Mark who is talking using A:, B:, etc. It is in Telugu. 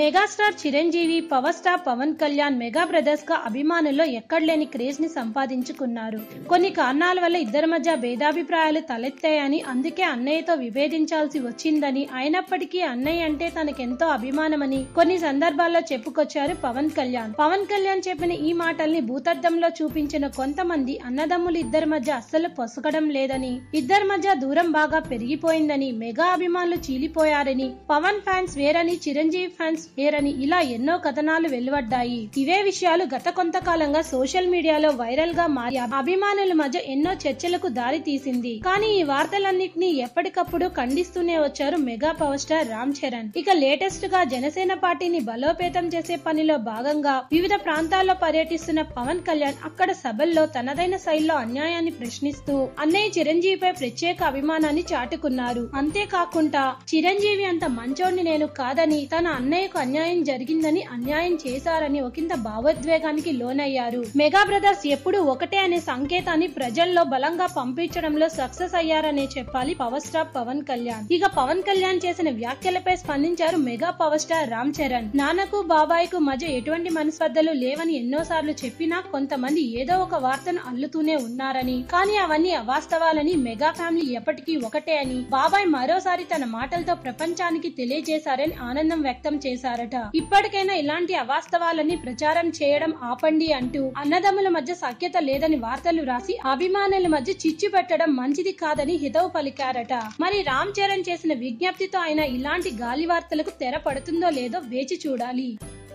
A: megastar Chiranjeevi power star Pawan Kalyan mega brothers గా అభిమానుల్లో ఎక్కడలేని క్రేజ్ ని సంపాదించుకున్నారు కొన్ని కారణాల వల్ల ఇద్దరి మధ్య భేదాభిప్రాయాలు తలెత్తాయని అందుకే అన్నయ్యతో విభేదించాల్సి వచ్చిందని అయినప్పటికీ అన్నయ్య అంటే తనకెంతో అభిమానమని కొన్ని సందర్భాల్లో చెప్పుకొచ్చారు పవన్ కళ్యాణ్ పవన్ కళ్యాణ్ చెప్పిన ఈ మాటల్ని భూతద్దంలో చూపించిన కొంతమంది అన్నదమ్ములు ఇద్దరి మధ్య అస్సలు పొసగడం లేదని ఇద్దరి మధ్య దూరం బాగా పెరిగిపోయిందని మెగా అభిమానులు చీలిపోయారని పవన్ ఫ్యాన్స్ వేరని చిరంజీవి ఫ్యాన్స్ వేరని ఇలా ఎన్నో కథనాలు వెలువడ్డాయి ఇవే విషయాలు గత కొంతకాలంగా సోషల్ మీడియాలో వైరల్ గా మారి అభిమానుల మధ్య ఎన్నో చర్చలకు దారి తీసింది కానీ ఈ వార్తలన్నింటినీ ఎప్పటికప్పుడు ఖండిస్తూనే వచ్చారు mega power star Ram Charan ఇక లేటెస్ట్ గా జనసేన పార్టీని బలోపేతం చేసే పనిలో భాగంగా వివిధ ప్రాంతాల్లో పర్యటిస్తున్న పవన్ కళ్యాణ్ అక్కడ సభల్లో తనదైన శైలిలో అన్యాయాన్ని ప్రశ్నిస్తూ అన్నయ్య చిరంజీవిపై ప్రత్యేక అభిమానాన్ని చాటుకున్నారు అంతేకాకుండా చిరంజీవి అంత మంచోడిని నేను కాదని తన అన్నయ్యకు అన్యాయం జరిగిందని అన్యాయం చేశారని ఒకంత భావోద్వేగానికి లోనయ్యారు మెగా బ్రదర్స్ ఎప్పుడు ఒకటే అనే సంకేతాన్ని ప్రజల్లో బలంగా పంపించడంలో సక్సెస్ అయ్యారనే చెప్పాలి పవర్ స్టార్ పవన్ కళ్యాణ్ ఇక పవన్ కళ్యాణ్ చేసిన వ్యాఖ్యలపై స్పందించారు mega power star Ram Charan నాన్నకు బాబాయ్కు మధ్య ఎటువంటి మనస్పర్ధలు లేవని ఎన్నోసార్లు చెప్పినా కొంతమంది ఏదో ఒక వార్తను అల్లుతూనే ఉన్నారని కానీ అవన్నీ అవాస్తవాలని మెగా ఫ్యామిలీ ఎప్పటికీ ఒకటే అని బాబాయ్ మరోసారి తన మాటలతో ప్రపంచానికి తెలియజేశారని ఆనందం వ్యక్తం చేశారట ఇప్పటికైనా ఇలాంటి అవాస్తవాలని ప్రచారం చేయడం ఆపండి అంటూ అన్నదమ్ముల మధ్య సఖ్యత లేదని వార్తలు రాసి అభిమానుల మధ్య చిచ్చు పెట్టడం మంచిది కాదని హితవు పలికారట మరి రామ్ చరణ్ చేసిన విజ్ఞప్తితో ఆయన ఇలాంటి గాలి వార్తలకు తెర పడుతుందో లేదో వేచి చూడాలి